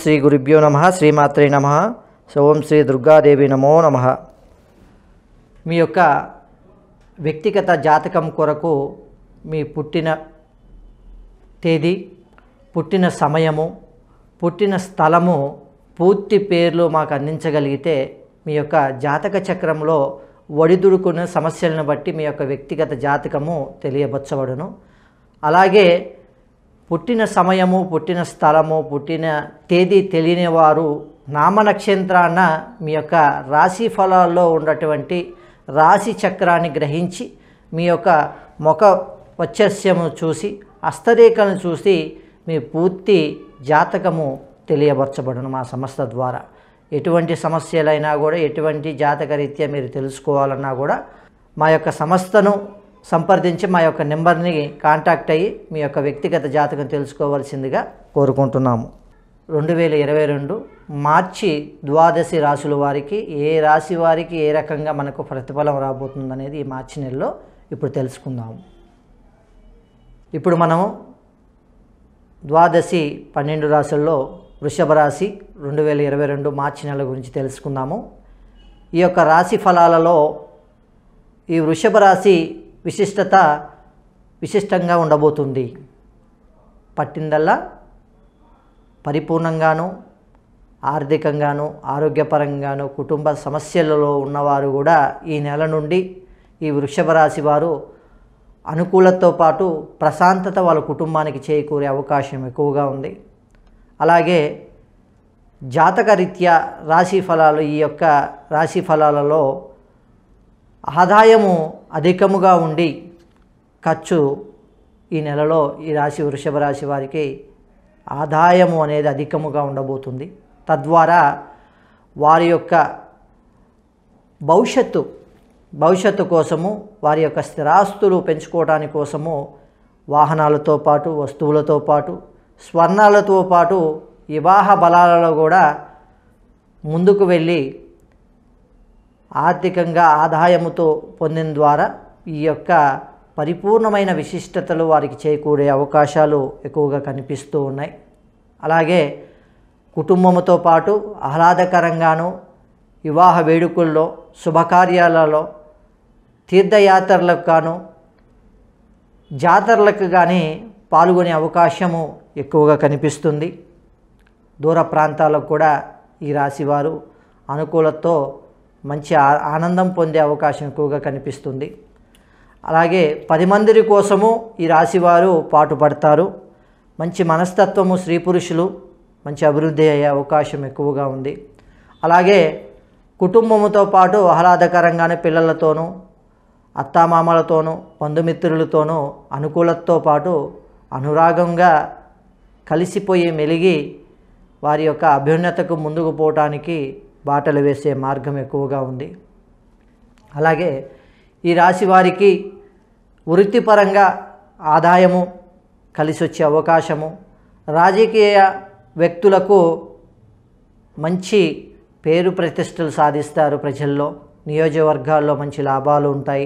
శ్రీ గురుభ్యో నమ శ్రీమాత్రే నమ ఓం శ్రీ దుర్గాదేవి నమో నమ మీ యొక్క వ్యక్తిగత జాతకం కొరకు మీ పుట్టిన తేదీ పుట్టిన సమయము పుట్టిన స్థలము పూర్తి పేర్లు మాకు అందించగలిగితే మీ యొక్క జాతక చక్రంలో ఒడిదుడుకున్న సమస్యలను బట్టి మీ యొక్క వ్యక్తిగత జాతకము తెలియబచ్చబడును అలాగే పుట్టిన సమయము పుట్టిన స్థలము పుట్టిన తేదీ తెలియని వారు నామ నక్షత్రాన మీ యొక్క రాశి ఫలాల్లో ఉన్నటువంటి రాశి చక్రాన్ని గ్రహించి మీ యొక్క ముఖ వచ్చస్యము చూసి హస్తరేఖలను చూసి మీ పూర్తి జాతకము తెలియబరచబడును మా సంస్థ ద్వారా ఎటువంటి సమస్యలైనా కూడా ఎటువంటి జాతకరీత్యా మీరు తెలుసుకోవాలన్నా కూడా మా యొక్క సంస్థను సంప్రదించి మా యొక్క నెంబర్ని కాంటాక్ట్ అయ్యి మీ యొక్క వ్యక్తిగత జాతకం తెలుసుకోవాల్సిందిగా కోరుకుంటున్నాము రెండు వేల ఇరవై రెండు మార్చి ద్వాదశి రాశుల వారికి ఏ రాశి వారికి ఏ రకంగా మనకు ప్రతిఫలం రాబోతుంది అనేది ఈ మార్చి నెలలో ఇప్పుడు తెలుసుకుందాము ఇప్పుడు మనము ద్వాదశి పన్నెండు రాశుల్లో వృషభ రాశి రెండు వేల ఇరవై రెండు మార్చి నెల గురించి తెలుసుకుందాము ఈ యొక్క రాశి ఫలాలలో ఈ వృషభ రాశి విశిష్టత విశిష్టంగా ఉండబోతుంది పట్టిందల్లా పరిపూర్ణంగాను ఆర్థికంగాను ఆరోగ్యపరంగాను కుటుంబ సమస్యలలో ఉన్నవారు కూడా ఈ నెల నుండి ఈ వృషభ రాశి వారు అనుకూలతో పాటు ప్రశాంతత వాళ్ళ కుటుంబానికి చేకూరే అవకాశం ఎక్కువగా ఉంది అలాగే జాతకరీత్యా రాశి ఫలాలు ఈ యొక్క రాశి ఫలాలలో ఆదాయము అధికముగా ఉండి ఖర్చు ఈ నెలలో ఈ రాశి వృషభ రాశి వారికి ఆదాయము అనేది అధికముగా ఉండబోతుంది తద్వారా వారి యొక్క భవిష్యత్తు భవిష్యత్తు కోసము వారి యొక్క స్థిరాస్తులు పెంచుకోవడానికి కోసము వాహనాలతో పాటు వస్తువులతో పాటు స్వర్ణాలతో పాటు వివాహ బలాలలో కూడా ముందుకు వెళ్ళి ఆర్థికంగా ఆదాయముతో పొందిన ద్వారా ఈ యొక్క పరిపూర్ణమైన విశిష్టతలు వారికి చేకూరే అవకాశాలు ఎక్కువగా కనిపిస్తూ ఉన్నాయి అలాగే కుటుంబముతో పాటు ఆహ్లాదకరంగాను వివాహ వేడుకల్లో శుభకార్యాలలో తీర్థయాత్రలకు గాను జాతరలకు కానీ పాల్గొనే అవకాశము ఎక్కువగా కనిపిస్తుంది దూర ప్రాంతాలకు కూడా ఈ రాశివారు అనుకూలతో మంచి ఆ- ఆనందం పొందే అవకాశం ఎక్కువగా కనిపిస్తుంది అలాగే పది మంది కోసము ఈ రాశివారు పాటుపడతారు మంచి మనస్తత్వము స్త్రీ పురుషులు మంచి అభివృద్ధి అయ్యే అవకాశం ఎక్కువగా ఉంది అలాగే కుటుంబముతో పాటు ఆహ్లాదకరంగానే పిల్లలతోనూ అత్తామామలతోనూ బంధుమిత్రులతోనూ అనుకూలతతో పాటు అనురాగంగా కలిసిపోయి మెలిగి వారి యొక్క అభ్యున్నతకు ముందుకు పోవటానికి బాటలు వేసే మార్గం ఎక్కువగా ఉంది అలాగే ఈ రాశి వారికి వృత్తిపరంగా ఆదాయము కలిసి వచ్చే అవకాశము రాజకీయ వ్యక్తులకు మంచి పేరు ప్రతిష్టలు సాధిస్తారు ప్రజల్లో నియోజకవర్గాల్లో మంచి లాభాలు ఉంటాయి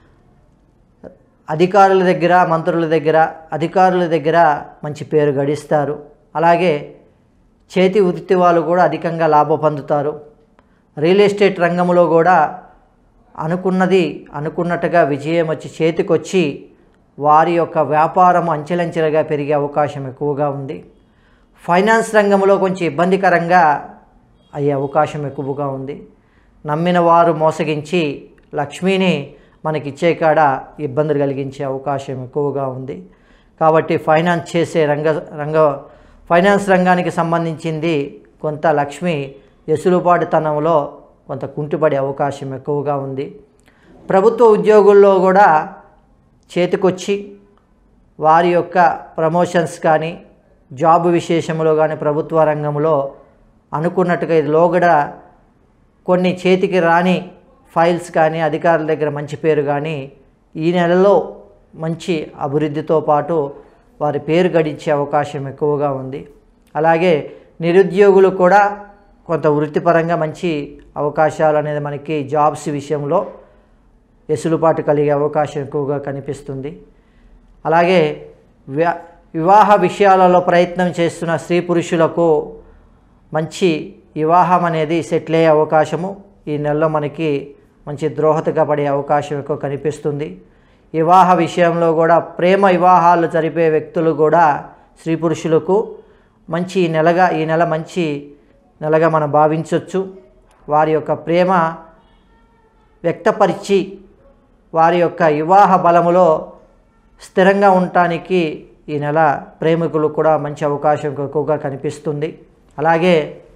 అధికారుల దగ్గర మంత్రుల దగ్గర అధికారుల దగ్గర మంచి పేరు గడిస్తారు అలాగే చేతి వృత్తి వాళ్ళు కూడా అధికంగా లాభం పొందుతారు రియల్ ఎస్టేట్ రంగంలో కూడా అనుకున్నది అనుకున్నట్టుగా విజయం వచ్చి చేతికొచ్చి వారి యొక్క వ్యాపారం అంచెలంచెలుగా పెరిగే అవకాశం ఎక్కువగా ఉంది ఫైనాన్స్ రంగంలో కొంచెం ఇబ్బందికరంగా అయ్యే అవకాశం ఎక్కువగా ఉంది నమ్మిన వారు మోసగించి లక్ష్మిని మనకిచ్చే కాడ ఇబ్బందులు కలిగించే అవకాశం ఎక్కువగా ఉంది కాబట్టి ఫైనాన్స్ చేసే రంగ రంగ ఫైనాన్స్ రంగానికి సంబంధించింది కొంత లక్ష్మి ఎసులుబాటుతనంలో కొంత కుంటుపడే అవకాశం ఎక్కువగా ఉంది ప్రభుత్వ ఉద్యోగుల్లో కూడా చేతికొచ్చి వారి యొక్క ప్రమోషన్స్ కానీ జాబ్ విశేషంలో కానీ ప్రభుత్వ రంగంలో అనుకున్నట్టుగా ఇది లోగడ కొన్ని చేతికి రాని ఫైల్స్ కానీ అధికారుల దగ్గర మంచి పేరు కానీ ఈ నెలలో మంచి అభివృద్ధితో పాటు వారి పేరు గడించే అవకాశం ఎక్కువగా ఉంది అలాగే నిరుద్యోగులు కూడా కొంత వృత్తిపరంగా మంచి అవకాశాలు అనేది మనకి జాబ్స్ విషయంలో వెసులుబాటు కలిగే అవకాశం ఎక్కువగా కనిపిస్తుంది అలాగే వ్యా వివాహ విషయాలలో ప్రయత్నం చేస్తున్న స్త్రీ పురుషులకు మంచి వివాహం అనేది సెటిల్ అయ్యే అవకాశము ఈ నెలలో మనకి మంచి ద్రోహతగా పడే అవకాశం ఎక్కువ కనిపిస్తుంది వివాహ విషయంలో కూడా ప్రేమ వివాహాలు జరిపే వ్యక్తులు కూడా స్త్రీ పురుషులకు మంచి ఈ నెలగా ఈ నెల మంచి నెలగా మనం భావించవచ్చు వారి యొక్క ప్రేమ వ్యక్తపరిచి వారి యొక్క వివాహ బలములో స్థిరంగా ఉండటానికి ఈ నెల ప్రేమికులు కూడా మంచి అవకాశం ఎక్కువగా కనిపిస్తుంది అలాగే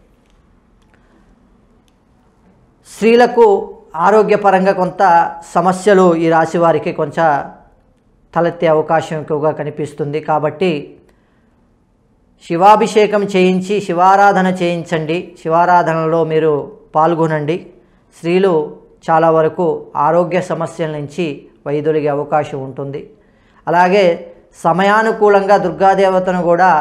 స్త్రీలకు ఆరోగ్యపరంగా కొంత సమస్యలు ఈ రాశి వారికి కొంచెం తలెత్తే అవకాశం ఎక్కువగా కనిపిస్తుంది కాబట్టి శివాభిషేకం చేయించి శివారాధన చేయించండి శివారాధనలో మీరు పాల్గొనండి స్త్రీలు చాలా వరకు ఆరోగ్య సమస్యల నుంచి వైదొలిగే అవకాశం ఉంటుంది అలాగే సమయానుకూలంగా దుర్గాదేవతను కూడా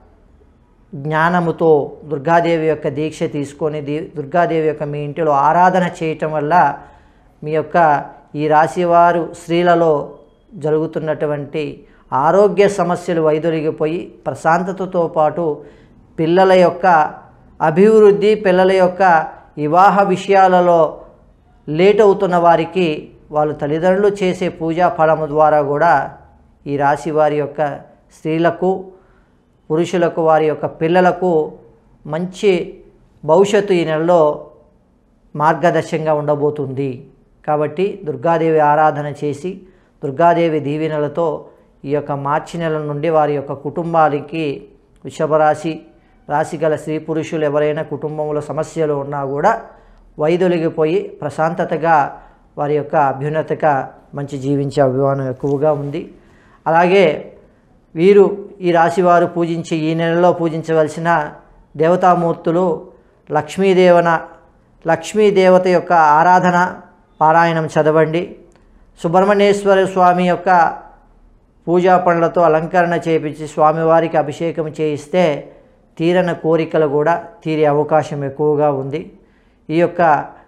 జ్ఞానముతో దుర్గాదేవి యొక్క దీక్ష తీసుకొని దీ దుర్గాదేవి యొక్క మీ ఇంటిలో ఆరాధన చేయటం వల్ల మీ యొక్క ఈ రాశివారు స్త్రీలలో జరుగుతున్నటువంటి ఆరోగ్య సమస్యలు వైదొలిగిపోయి ప్రశాంతతతో పాటు పిల్లల యొక్క అభివృద్ధి పిల్లల యొక్క వివాహ విషయాలలో లేట్ అవుతున్న వారికి వాళ్ళు తల్లిదండ్రులు చేసే పూజా ఫలము ద్వారా కూడా ఈ రాశి వారి యొక్క స్త్రీలకు పురుషులకు వారి యొక్క పిల్లలకు మంచి భవిష్యత్తు ఈ నెలలో మార్గదర్శకంగా ఉండబోతుంది కాబట్టి దుర్గాదేవి ఆరాధన చేసి దుర్గాదేవి దీవెనలతో ఈ యొక్క మార్చి నెల నుండి వారి యొక్క కుటుంబానికి వృషభ రాశి రాశి గల స్త్రీ పురుషులు ఎవరైనా కుటుంబంలో సమస్యలు ఉన్నా కూడా వైదొలిగిపోయి ప్రశాంతతగా వారి యొక్క అభ్యున్నతగా మంచి జీవించే అభిమానం ఎక్కువగా ఉంది అలాగే వీరు ఈ రాశివారు పూజించి ఈ నెలలో పూజించవలసిన దేవతామూర్తులు లక్ష్మీదేవన లక్ష్మీదేవత యొక్క ఆరాధన పారాయణం చదవండి సుబ్రహ్మణ్యేశ్వర స్వామి యొక్క పూజా పనులతో అలంకరణ చేపించి స్వామివారికి అభిషేకం చేయిస్తే తీరన కోరికలు కూడా తీరే అవకాశం ఎక్కువగా ఉంది ఈ యొక్క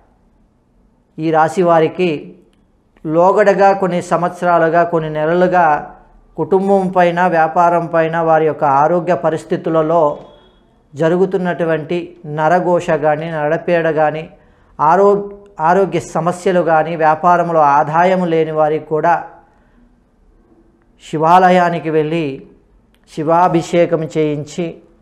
ఈ రాశి వారికి లోగడగా కొన్ని సంవత్సరాలుగా కొన్ని నెలలుగా కుటుంబం పైన వ్యాపారం పైన వారి యొక్క ఆరోగ్య పరిస్థితులలో జరుగుతున్నటువంటి నరఘోష కానీ నడపేడ కానీ ఆరో ఆరోగ్య సమస్యలు కానీ వ్యాపారంలో ఆదాయం లేని వారికి కూడా శివాలయానికి వెళ్ళి శివాభిషేకం చేయించి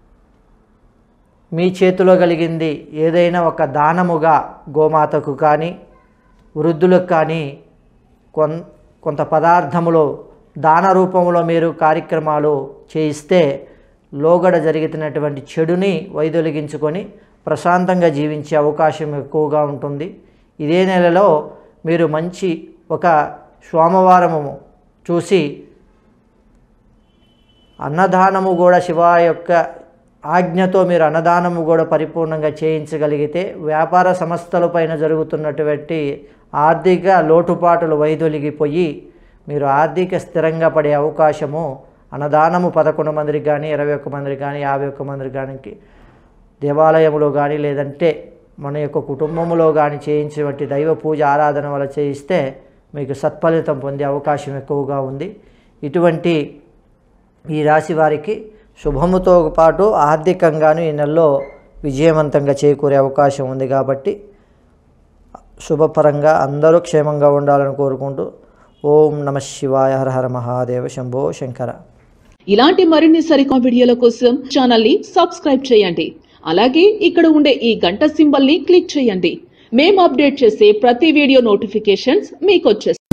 మీ చేతిలో కలిగింది ఏదైనా ఒక దానముగా గోమాతకు కానీ వృద్ధులకు కానీ కొన్ కొంత పదార్థములో దాన రూపంలో మీరు కార్యక్రమాలు చేయిస్తే లోగడ జరుగుతున్నటువంటి చెడుని వైదొలిగించుకొని ప్రశాంతంగా జీవించే అవకాశం ఎక్కువగా ఉంటుంది ఇదే నెలలో మీరు మంచి ఒక సోమవారము చూసి అన్నదానము కూడా శివ యొక్క ఆజ్ఞతో మీరు అన్నదానము కూడా పరిపూర్ణంగా చేయించగలిగితే వ్యాపార సంస్థలపైన జరుగుతున్నటువంటి ఆర్థిక లోటుపాటులు వైదొలిగిపోయి మీరు ఆర్థిక స్థిరంగా పడే అవకాశము అన్నదానము పదకొండు మందికి కానీ ఇరవై ఒక్క మందికి కానీ యాభై ఒక్క మందికి కానీ దేవాలయంలో కానీ లేదంటే మన యొక్క కుటుంబంలో కానీ చేయించేటువంటి దైవ పూజ ఆరాధన వల్ల చేయిస్తే మీకు సత్ఫలితం పొందే అవకాశం ఎక్కువగా ఉంది ఇటువంటి ఈ రాశి వారికి శుభముతో పాటు ఆర్థికంగాను ఈ నెలలో విజయవంతంగా చేకూరే అవకాశం ఉంది కాబట్టి శుభపరంగా అందరూ క్షేమంగా ఉండాలని కోరుకుంటూ ఓం నమ శివాయ హర హర మహాదేవ శంభో శంకర ఇలాంటి మరిన్ని సరికొత్త వీడియోల కోసం ఛానల్ ని సబ్స్క్రైబ్ చేయండి అలాగే ఇక్కడ ఉండే ఈ గంట సింబల్ ని క్లిక్ చేయండి మేము అప్డేట్ చేసే ప్రతి వీడియో నోటిఫికేషన్స్ మీకు వచ్చేస్తాయి